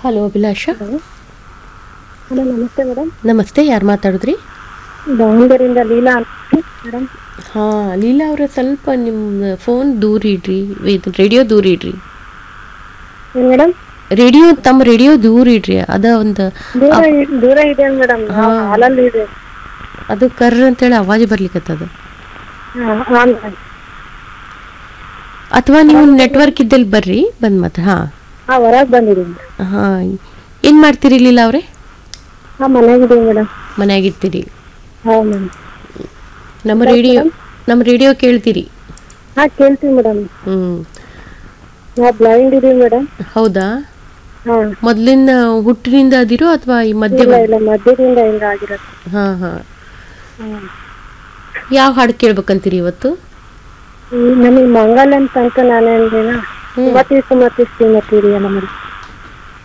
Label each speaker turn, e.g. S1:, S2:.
S1: Hello Abhilasha
S2: hello ನಮಸ್ತೆ madam
S1: ನಮಸ್ತೆ ಯಾರು ಮಾತಾಡಿದ್ರಿ
S2: ದಾವಣಗೆರೆಯಿಂದ ಲೀಲಾ ಅಂತ ಮೇಡಮ್
S1: ಹಾಂ ಲೀಲಾ ಅವರೇ ಸ್ವಲ್ಪ ನಿಮ್ಮ ಫೋನ್ ದೂರ ಇಡ್ರಿ ಇದು ರೇಡಿಯೋ ದೂರ ಇಡ್ರಿ
S2: ಏನ್ ಮೇಡಮ್
S1: ರೇಡಿಯೋ ತಮ್ಮ ರೇಡಿಯೋ ದೂರ ಇಡ್ರಿ ಅದ ಒಂದು
S2: ದೂರ ಇ- ದೂರ ಇದೆ ಮೇಡಮ್ ಹಾಲಲ್ಲಿ ಇದೆ
S1: ಅದು ಕರ್ರ ಅಂತೇಳಿ ಅವಾಜ್ ಬರ್ಲಿಕ್ಕತ್ತದ
S2: ಹಾ, ಹಾ ಮೇಡಮ್
S1: ಅಥವಾ ನೀವು ನೆಟ್ವರ್ಕ್ ಇದ್ದಲ್ಲಿ ಬರ್ರಿ ಬಂದ್ ಮಾತ್ರ ಹಾಂ
S2: ಹಾ ಹೊರಗೆ ಬಂದಿದ್ದೀನಿ
S1: ಹಾಂ ಏನು ಮಾಡ್ತೀರಿ ಲೀಲಾ ಅವರೇ
S2: ಹಾ ಮನೆಯಾಗಿದ್ದೀವಿ ಮೇಡಮ್
S1: ಮನೆಯಾಗಿರ್ತೀರಿ
S2: ಹಾ ಮೇಡಮ್
S1: ನಮ್ಮ ರೇಡಿಯೋ ನಮ್ಮ ರೇಡಿಯೋ ಕೇಳ್ತೀರಿ
S2: ಹಾ ಕೇಳ್ತೀವಿ ಮೇಡಮ್
S1: ಹ್ಞೂ
S2: ನಾವು ಬ್ಲೈಂಡ್ ಇದೀವಿ ಮೇಡಮ್
S1: ಹೌದಾ
S2: ಹಾ
S1: ಮೊದಲಿಂದ ಹುಟ್ಟಿನಿಂದ ಅದಿರೋ ಅಥವಾ ಈ ಮಧ್ಯ
S2: ಇಲ್ಲ ಇಲ್ಲ ಮಧ್ಯದಿಂದ ಹಿಂಗ ಆಗಿರತ್ತೆ
S1: ಹಾಂ ಹಾಂ
S2: ಹ್ಮ್.
S1: ಯಾವ ಹಾಡು ಕೇಳ್ಬೇಕಂತೀರಿ ಇವತ್ತು
S2: ಈ ನಮಗೆ ಮಂಗಲ್ ಅಂತ ಅಂತ ನಾನು ಹೇಳಿದಿನ ಸುಮತಿ ಸುಮತಿ ಶ್ರೀಮತಿ ಇದೆಯಲ್ಲ ಮೇಡಮ್